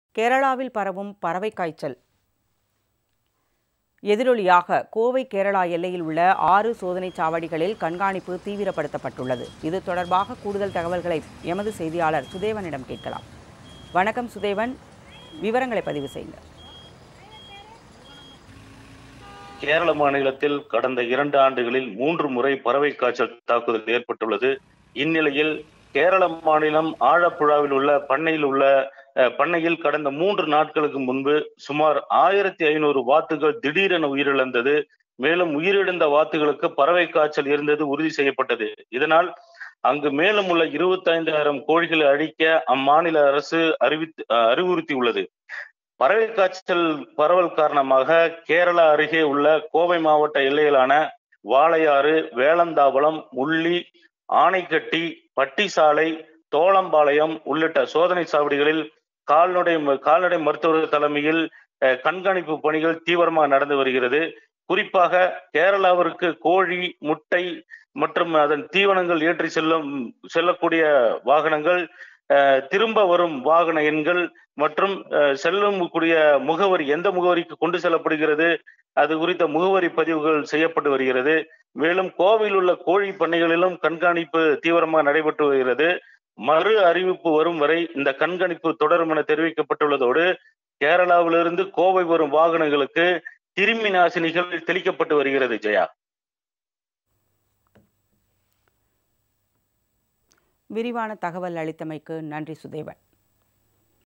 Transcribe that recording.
கேரளாவில் பரவும் பறவை காய்ச்சல் எதிரொலியாக கோவை கேரளா எல்லையில் உள்ள ஆறு சோதனைச் சாவடிகளில் கண்காணிப்பு தீவிரப்படுத்தப்பட்டுள்ளது இது தொடர்பாக கூடுதல் தகவல்களை எமது செய்தியாளர் சுதேவனிடம் கேட்கலாம் வணக்கம் சுதேவன் விவரங்களை பதிவு செய்யுங்கள் கேரள மாநிலத்தில் கடந்த இரண்டு ஆண்டுகளில் மூன்று முறை பறவை காய்ச்சல் தாக்குதல் ஏற்பட்டுள்ளது இந்நிலையில் கேரள மாநிலம் ஆழப்புழாவில் உள்ள பண்ணையில் உள்ள அஹ், பண்ணையில் கடந்த மூன்று நாட்களுக்கு முன்பு சுமார் ஆயிரத்தி ஐநூறு வாத்துகள் திடீரென உயிரிழந்தது மேலும் உயிரிழந்த வாத்துகளுக்கு பறவை காய்ச்சல் இருந்தது உறுதி செய்யப்பட்டது இதனால் அங்கு மேலும் உள்ள இருபத்தைந்தாயிரம் கோழிகளை அழிக்க அம்மாநில அரசு அறிவித்து அஹ், அறிவுறுத்தியுள்ளது பறவை காய்ச்சல் பரவல் காரணமாக கேரளா அருகே உள்ள கோவை மாவட்ட எல்லையிலான வாளையாறு வேளந்தாவளம் முள்ளி ஆனைக்கட்டி பட்டிசாலை தோளம்பாளையம் உள்ளிட்ட சோதனை சாவடிகளில் கால்நடை கால்நடை மருத்துவர் தலைமையில் அஹ், கண்காணிப்பு பணிகள் தீவிரமாக நடந்து வருகிறது குறிப்பாக கேரளாவிற்கு கோழி முட்டை மற்றும் அதன் தீவனங்கள் ஏற்றி செல்லும் செல்லக்கூடிய வாகனங்கள் அஹ், திரும்ப வரும் வாகன எண்கள் மற்றும் அஹ், செல்லும் கூடிய முகவரி எந்த முகவரிக்கு கொண்டு செல்லப்படுகிறது அது குறித்த முகவரி பதிவுகள் செய்யப்பட்டு வருகிறது மேலும் கோவையில் உள்ள கோழி பண்ணைகளிலும் கண்காணிப்பு தீவிரமாக நடைபெற்று வருகிறது மறு அறிவிப்பு வரும் வரை இந்த கண்காணிப்பு தொடரும் என தெரிவிக்கப்பட்டுள்ளதோடு கேரளாவிலிருந்து கோவை வரும் வாகனங்களுக்கு கிருமி நாசினிகள் தெளிக்கப்பட்டு வருகிறது ஜெயா விரிவான தகவல் அளித்தமைக்கு நன்றி சுதேவன்